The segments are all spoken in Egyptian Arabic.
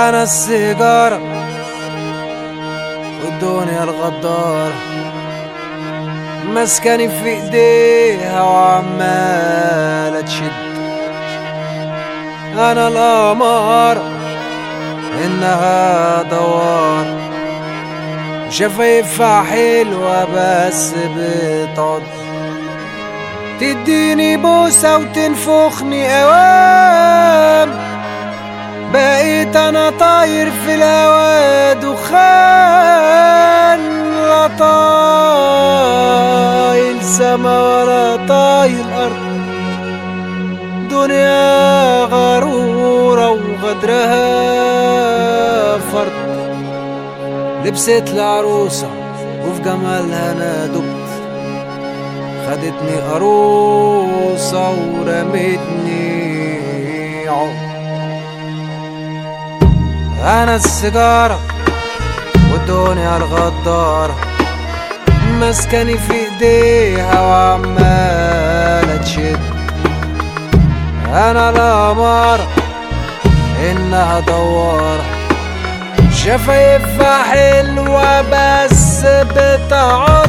انا السيجارة والدنيا الغدارة مسكني في ايديها وعمالة تشد انا القمارة انها دوار شفايفها حلوة بس بتعض تديني بوسة وتنفخني اوام بقيت انا طاير في الهوا دخان لا طايل سما ولا طايل ارض دنيا غرورة وغدرها فرد لبست العروسة وفي جمالها انا دبت خدتني قروصة ورمتني عقد انا السيجارة والدنيا الغدارة مسكني في ايديها وعمالة تشد انا القمارة انها دوارة شفايفها حلوة بس بتعض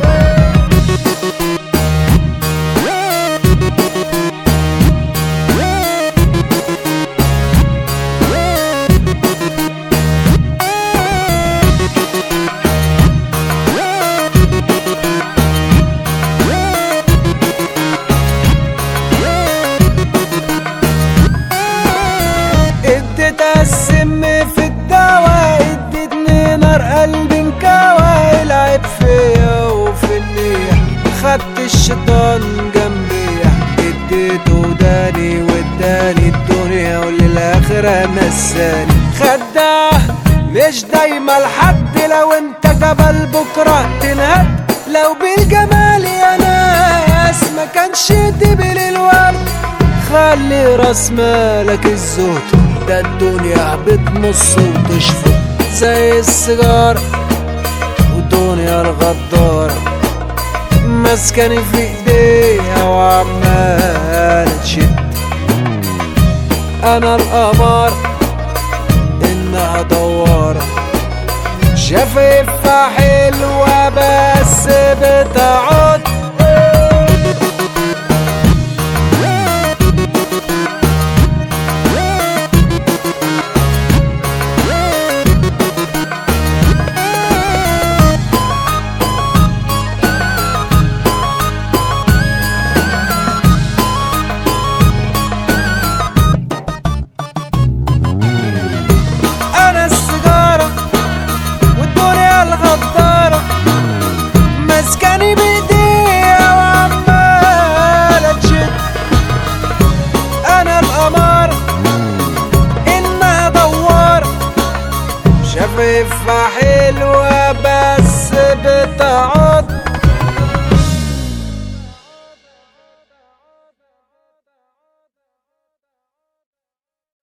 اديتها السم في الدواء ادتني نار قلبي انكوى العب فيا وفي النية خدت الشيطان جنبي اديته داني واداني الدنيا وللاخرة نساني خداه مش دايما لحد لو انت جبل بكرة تنهد لو بالجمال يا ناس ما كانش دبل الورد خلي راس مالك الزهد ده الدنيا بتمص وتشفط زي السيجارة والدنيا الغدارة مسكني في ايديها وعمالة تشد انا القمر انها دوارة شفايفها حلوة بس بتعب